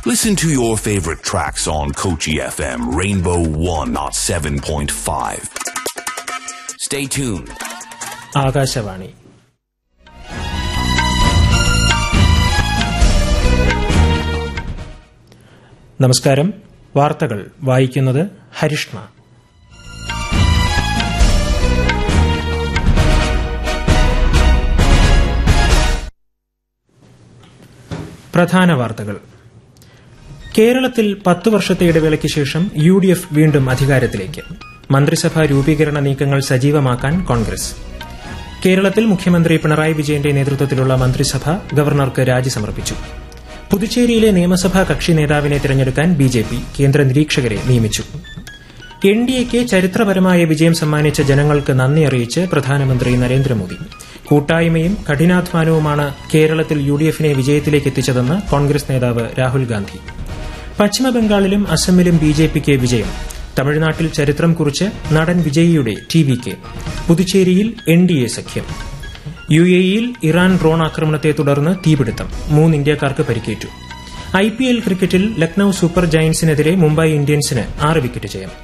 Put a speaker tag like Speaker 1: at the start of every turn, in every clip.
Speaker 1: Listen to your favorite tracks on Kochi FM Rainbow 107.5. Stay tuned.
Speaker 2: Akashvani നമസ്കാരം വാർത്തകൾ വായിക്കുന്നത് ഹരിഷ്ണ പ്രധാന വാർത്തകൾ കേരളത്തിൽ പത്ത് വർഷത്തെ ഇടവേളയ്ക്ക് ശേഷം യു ഡി എഫ് വീണ്ടും അധികാരത്തിലേക്ക് മന്ത്രിസഭാ രൂപീകരണ നീക്കങ്ങൾ സജീവമാക്കാൻ കോൺഗ്രസ് കേരളത്തിൽ മുഖ്യമന്ത്രി പിണറായി വിജയന്റെ നേതൃത്വത്തിലുള്ള മന്ത്രിസഭ ഗവർണർക്ക് രാജി സമർപ്പിച്ചു പുതുച്ചേരിയിലെ നിയമസഭാ കക്ഷി നേതാവിനെ തിരഞ്ഞെടുക്കാൻ ബിജെപി കേന്ദ്ര നിരീക്ഷകരെ നിയമിച്ചു എൻ ഡി എക്ക് ചരിത്രപരമായ വിജയം സമ്മാനിച്ച ജനങ്ങൾക്ക് നന്ദി അറിയിച്ച് പ്രധാനമന്ത്രി നരേന്ദ്രമോദി കൂട്ടായ്മയും കഠിനാധ്വാനവുമാണ് കേരളത്തിൽ യു ഡി എഫിനെ വിജയത്തിലേക്ക് എത്തിച്ചതെന്ന് കോൺഗ്രസ് നേതാവ് രാഹുൽ ഗാന്ധി പശ്ചിമബംഗാളിലും അസമിലും ബിജെപിക്ക് വിജയം തമിഴ്നാട്ടിൽ ചരിത്രം കുറിച്ച് നടൻ വിജയിയുടെ ടി വി കെ പുതുച്ചേരിയിൽ എൻ ഡി എ സഖ്യം യു എയിൽ ഇറാൻ ഡ്രോൺ ആക്രമണത്തെ തുടർന്ന് തീപിടുത്തം മൂന്ന് ഇന്ത്യക്കാർക്ക് പരിക്കേറ്റു ഐ പി എൽ ക്രിക്കറ്റിൽ ലക്നൌ സൂപ്പർ ജയന്റ്സിനെതിരെ മുംബൈ ഇന്ത്യൻസിന് ആറ് വിക്കറ്റ് ജയം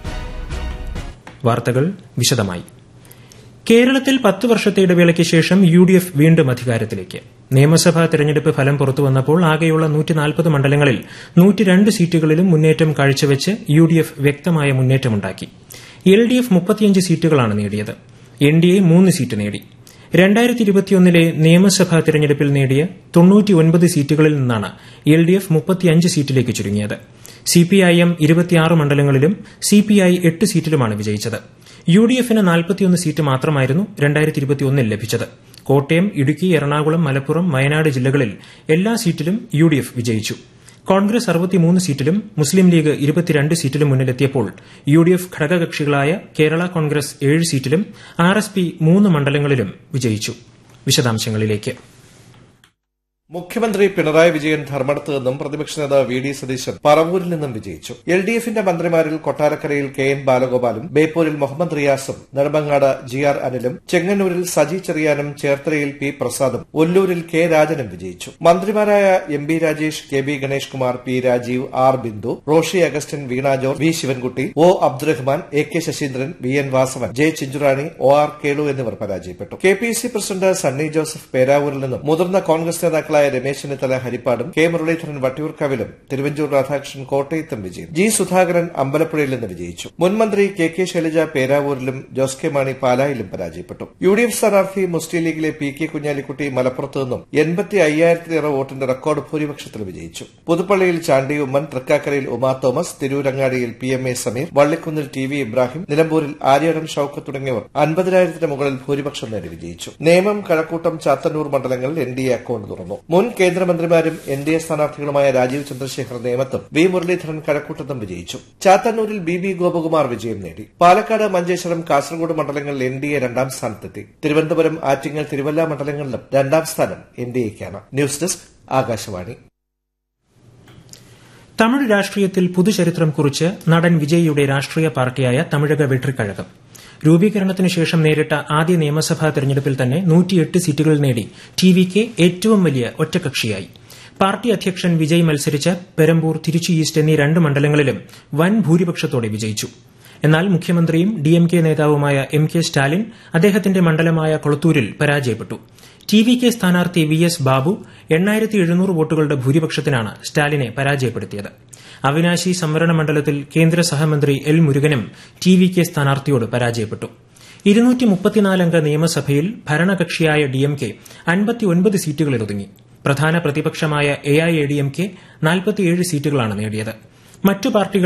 Speaker 2: വാർത്തകൾ വിശദമായി കേരളത്തിൽ പത്ത് വർഷത്തെ ഇടവേളയ്ക്ക് ശേഷം യു ഡി എഫ് വീണ്ടും അധികാരത്തിലേക്ക് നിയമസഭാ തെരഞ്ഞെടുപ്പ് ഫലം പുറത്തുവന്നപ്പോൾ ആകെയുള്ള നൂറ്റിനാൽപ്പത് മണ്ഡലങ്ങളിൽ നൂറ്റിരണ്ട് സീറ്റുകളിലും മുന്നേറ്റം കാഴ്ചവെച്ച് യു ഡി എഫ് വ്യക്തമായ മുന്നേറ്റമുണ്ടാക്കി എൽ ഡി എഫ് മുപ്പത്തിയഞ്ച് സീറ്റുകളാണ് നേടിയത് എൻ ഡി എ മൂന്ന് സീറ്റ് നേടി രണ്ടായിരത്തി ഇരുപത്തിയൊന്നിലെ നിയമസഭാ തെരഞ്ഞെടുപ്പിൽ നേടിയ തൊണ്ണൂറ്റിയൊൻപത് സീറ്റുകളിൽ നിന്നാണ് എൽ ഡി എഫ് മുപ്പത്തിയഞ്ച് സീറ്റിലേക്ക് ചുരുങ്ങിയത് സിപിഐഎം ഇരുപത്തിയാറ് മണ്ഡലങ്ങളിലും സിപിഐ എട്ട് സീറ്റിലുമാണ് വിജയിച്ചത് യു ഡി എഫിന് നാൽപ്പത്തിയൊന്ന് സീറ്റ് മാത്രമായിരുന്നു രണ്ടായിരത്തി ഇരുപത്തിയൊന്നിൽ ലഭിച്ചത് കോട്ടയം ഇടുക്കി എറണാകുളം മലപ്പുറം വയനാട് ജില്ലകളിൽ എല്ലാ സീറ്റിലും യു ഡി എഫ് വിജയിച്ചു കോൺഗ്രസ് അറുപത്തിമൂന്ന് സീറ്റിലും മുസ്ലിം ലീഗ് ഇരുപത്തിരണ്ട് സീറ്റിലും മുന്നിലെത്തിയപ്പോൾ യു ഡി എഫ് ഘടകകക്ഷികളായ കേരള കോൺഗ്രസ് ഏഴ് സീറ്റിലും ആർ എസ് പി മൂന്ന് മണ്ഡലങ്ങളിലും വിജയിച്ചു വിശദാംശങ്ങളിലേക്ക്
Speaker 3: മുഖ്യമന്ത്രി പിണറായി വിജയൻ ധർമ്മടത്ത് നിന്നും പ്രതിപക്ഷ നേതാവ് വി ഡി സതീശൻ പറവൂരിൽ നിന്നും വിജയിച്ചു എൽ ഡി എഫിന്റെ മന്ത്രിമാരിൽ കൊട്ടാരക്കരയിൽ കെ എൻ ബാലഗോപാലും ബേപ്പൂരിൽ മുഹമ്മദ് റിയാസും നെടുമങ്ങാട് ജി ആർ അനിലും ചെങ്ങന്നൂരിൽ സജി ചെറിയാനും ചേർത്തലയിൽ പി പ്രസാദും ഒല്ലൂരിൽ കെ രാജനും വിജയിച്ചു മന്ത്രിമാരായ M B Rajesh K B Ganesh Kumar P Rajeev R Bindu Roshy Augustine Veena George V Sivankutty O Abdurahiman A K Saseendran V N Vasavan J Chinchurani O R Kelu എന്നിവർ പരാജയപ്പെട്ടു K P C president Sunny Joseph പേരാവൂരിൽ നിന്നും മുതിർന്ന കോൺഗ്രസ് നേതാക്കളായ രമേശ് ചെന്നിത്തല ഹരിപ്പാടും കെ മുരളീധരൻ വട്ടിയൂർക്കാവിലും തിരുവഞ്ചൂർ രാധാകൃഷ്ണൻ കോട്ടയത്തും വിജയം ജി സുധാകരൻ അമ്പലപ്പുഴയിൽ നിന്ന് വിജയിച്ചു മുൻമന്ത്രി കെ കെ ശൈലജ പേരാവൂരിലും ജോസ് കെ മാണി പാലായിലും പരാജയപ്പെട്ടു യു ഡി എഫ് സ്ഥാനാർത്ഥി മുസ്ലിം ലീഗിലെ പി കെ കുഞ്ഞാലിക്കുട്ടി മലപ്പുറത്ത് നിന്നും എൺപത്തി അയ്യായിരത്തിലേറെ വോട്ടിന്റെ റെക്കോർഡ് ഭൂരിപക്ഷത്തിൽ വിജയിച്ചു പുതുപ്പള്ളിയിൽ ചാണ്ടി ഉമ്മൻ തൃക്കാക്കരയിൽ ഉമാ തോമസ് തിരൂരങ്ങാടിയിൽ പി എം എ സമീർ വള്ളിക്കുന്നിൽ ടി വി ഇബ്രാഹിം നിലമ്പൂരിൽ ആര്യാടൻ ഷൌക്കത്ത് തുടങ്ങിയവർ അൻപതിനായിരത്തിന് മുകളിൽ ഭൂരിപക്ഷം നേടി വിജയിച്ചു നേമം കഴക്കൂട്ടം ചാത്തന്നൂർ മണ്ഡലങ്ങളിൽ എൻ ഡി എ അക്കൌണ്ട് തുറന്നു മുൻ കേന്ദ്രമന്ത്രിമാരും എൻ ഡി എ സ്ഥാനാർത്ഥികളുമായ രാജീവ് ചന്ദ്രശേഖർ നേമത്തും വി മുരളീധരൻ കഴക്കൂട്ടത്തും വിജയിച്ചു ചാത്തന്നൂരിൽ ബി ബി ഗോപകുമാർ വിജയം നേടി പാലക്കാട് മഞ്ചേശ്വരം കാസർഗോഡ് മണ്ഡലങ്ങളിൽ എൻ ഡി എ രണ്ടാം സ്ഥാനത്തെത്തി തിരുവനന്തപുരം ആറ്റിങ്ങൽ തിരുവല്ല മണ്ഡലങ്ങളിലും രണ്ടാം സ്ഥാനം എൻ ഡി എക്കാണ് ന്യൂസ് ഡെസ്ക് ആകാശവാണി
Speaker 2: തമിഴ് രാഷ്ട്രീയത്തിൽ പുതുചരിത്രം കുറിച്ച് നടൻ വിജയിയുടെ രാഷ്ട്രീയ പാർട്ടിയായ തമിഴക വെട്രിക്കഴകം രൂപീകരണത്തിന് ശേഷം നേരിട്ട ആദ്യ നിയമസഭാ തെരഞ്ഞെടുപ്പിൽ തന്നെ നൂറ്റിയെട്ട് സീറ്റുകൾ നേടി ടി വി കെ ഏറ്റവും വലിയ ഒറ്റകക്ഷിയായി പാർട്ടി അധ്യക്ഷൻ വിജയ് മത്സരിച്ച പെരമ്പൂർ തിരുച്ചി ഈസ്റ്റ് എന്നീ രണ്ട് മണ്ഡലങ്ങളിലും വൻ ഭൂരിപക്ഷത്തോടെ വിജയിച്ചു എന്നാൽ മുഖ്യമന്ത്രിയും ഡിഎംകെ നേതാവുമായ എം കെ സ്റ്റാലിൻ അദ്ദേഹത്തിന്റെ മണ്ഡലമായ കൊളത്തൂരിൽ പരാജയപ്പെട്ടു ടി വി കെ സ്ഥാനാർത്ഥി വി എസ് ബാബു എണ്ണായിരത്തി എഴുന്നൂറ് വോട്ടുകളുടെ ഭൂരിപക്ഷത്തിനാണ് സ്റ്റാലിനെ പരാജയപ്പെടുത്തിയത് അവിനാശി സംവരണ മണ്ഡലത്തിൽ കേന്ദ്ര സഹമന്ത്രി എൽ മുരുകനും ടി വി കെ സ്ഥാനാർത്ഥിയോട് പരാജയപ്പെട്ടു ഇരുന്നൂറ്റി മുപ്പത്തിനാലംഗ നിയമസഭയിൽ ഭരണകക്ഷിയായ ഡിഎംകെ അൻപത്തിയൊൻപത് സീറ്റുകളിൽ ഒതുങ്ങി പ്രധാന പ്രതിപക്ഷമായ A I A D M K നാൽപ്പത്തിയേഴ് സീറ്റുകളാണ് നേടിയത് മറ്റു പാർട്ടികൾ